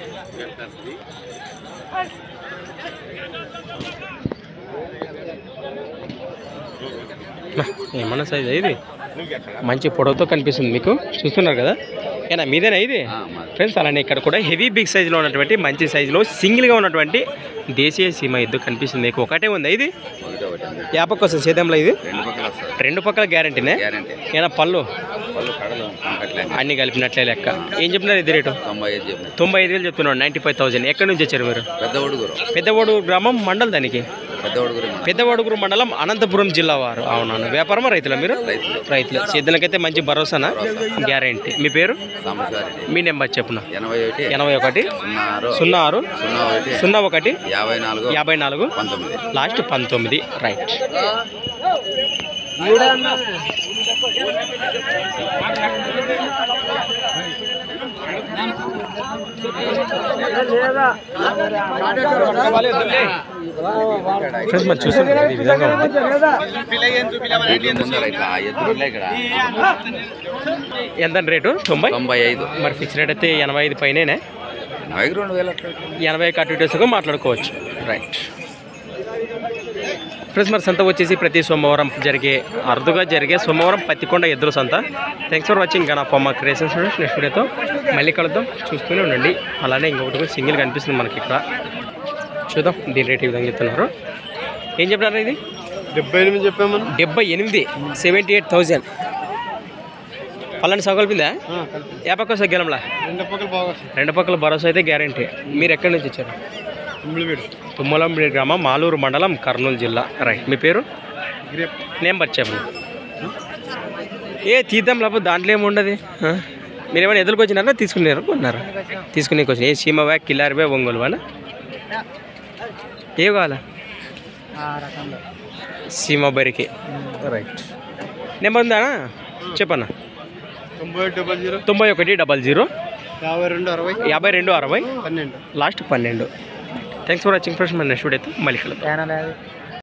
ఏమన్నా సైజ్ ఇది మంచి పొడవుతో కనిపిస్తుంది మీకు చూస్తున్నారు కదా ఏనా మీదేనా ఇది ఫ్రెండ్స్ అలానే ఇక్కడ కూడా హెవీ బిగ్ సైజులో ఉన్నటువంటి మంచి సైజులో సింగిల్గా ఉన్నటువంటి దేశీయ సీమ ఎద్దు కనిపిస్తుంది మీకు ఒకటే ఉందా ఇది ఒకటి ఒకటి ఉంది. యాపక్ కోసం సేద్యంలో ఇది రెండు పక్కల వస్తుంది రెండు పక్కల గ్యారంటీనే గ్యారంటీ ఏనా పళ్ళు వాళ్ళు కడలు కంకట్లే అన్ని కలిపినట్లే లెక్క ఏం చెప్పినారు ఇది రేటు తొంభై ఐదు చెప్పిన తొంభై ఐదు వేలు చెప్తున్నాడు నైంటీ ఫైవ్ థౌసండ్ ఎక్కడి నుంచి వచ్చారు మీరు పెద్ద ఉడుగురు పెద్దవాడు గ్రామం మండల్ దానికి పెద్ద ఉడుగురు పెద్దవాడుగురు మండలం అనంతపురం జిల్లా వారు అవునవును వ్యాపారమా రైతుల మీరు రైతులు రైతులు సేద్యులకైతే మంచి భరోసానా గ్యారంటీ మీ పేరు సాంబశివారెడ్డి మీ నెంబర్ చెప్పున ఎనభై ఒకటి ఎనభై ఒకటి సున్నా ఆరు సున్నా ఆరు సున్నా ఒకటి సున్నా ఒకటి యాభై నాలుగు యాభై నాలుగు పంతొమ్మిది లాస్ట్ పంతొమ్మిది రైట్ ఫ్రెండ్స్ మనం చూస్తున్నాం కదా, ఈ విధంగా ఉంది ముందర ఇట్లా ఎద్దులు ఉన్నాయి ఇక్కడ ఎంత రేటు తొంభై తొంభై ఐదు మరి ఫిక్స్ రేట్ అయితే ఎనభై ఐదు పైనే ఎనభైకి రెండు వేలు అట్లా ఎనభై కట్టిటేసుగా మాట్లాడుకోవచ్చు రైట్ ఫ్రెండ్స్ మరి సంత వచ్చేసి ప్రతి సోమవారం జరిగే అరుదుగా జరిగే సోమవారం పత్తికొండ ఎద్దుల సంత థ్యాంక్స్ ఫర్ వాచింగ్ గనా ఫర్ మా క్రియేషన్స్ నెక్స్ట్ వీడియోతో మళ్ళీ కలుద్దాం చూస్తూనే ఉండండి అలానే ఇంకొకటి కూడా సింగిల్ కనిపిస్తుంది మనకి ఇక్కడ చూద్దాం దీని రేట్ ఈ విధంగా చెప్తున్నారు ఏం చెప్పినారు ఇది డెబ్బై ఎనిమిది చెప్పాము డెబ్బై ఎనిమిది సెవెంటీ ఎయిట్ థౌజండ్ పలాంటి సగలిపిందా ఏ పక్క సగ్గలంలా రెండు పక్కల బాగా వస్తుంది రెండు పక్కల భరోసా అయితే గ్యారంటీ మీరు ఎక్కడి నుంచి వచ్చారు తుమ్మిడివీడు తుమ్మలంబిడి గ్రామం మాలూరు మండలం కర్నూలు జిల్లా రైట్ మీ పేరు గ్రేప్ నెంబర్ చెప్పండి ఏ తీద్దాం లేకపోతే దాంట్లో ఏముండదు ఆ? మీరు ఏమైనా ఎదురుకు వచ్చినారా తీసుకున్నారు కొన్నారా తీసుకునే వచ్చిన ఏ సీమ వ్యా కిల్లారి వ్యా ఒంగోలు వానా ఏ కావాలా సీమ బరికి రైట్ నెంబర్ ఉందా చెప్పన్నా తొంభై డబల్ జీరో తొంభై ఒకటి డబల్ జీరో యాభై రెండు అరవై యాభై రెండు అరవై పన్నెండు లాస్ట్ పన్నెండు థ్యాంక్స్ ఫర్ వాచింగ్ ఫ్రెండ్స్ మన నెక్స్ట్ వీడియో అయితే మళ్ళీ కలుద్దాం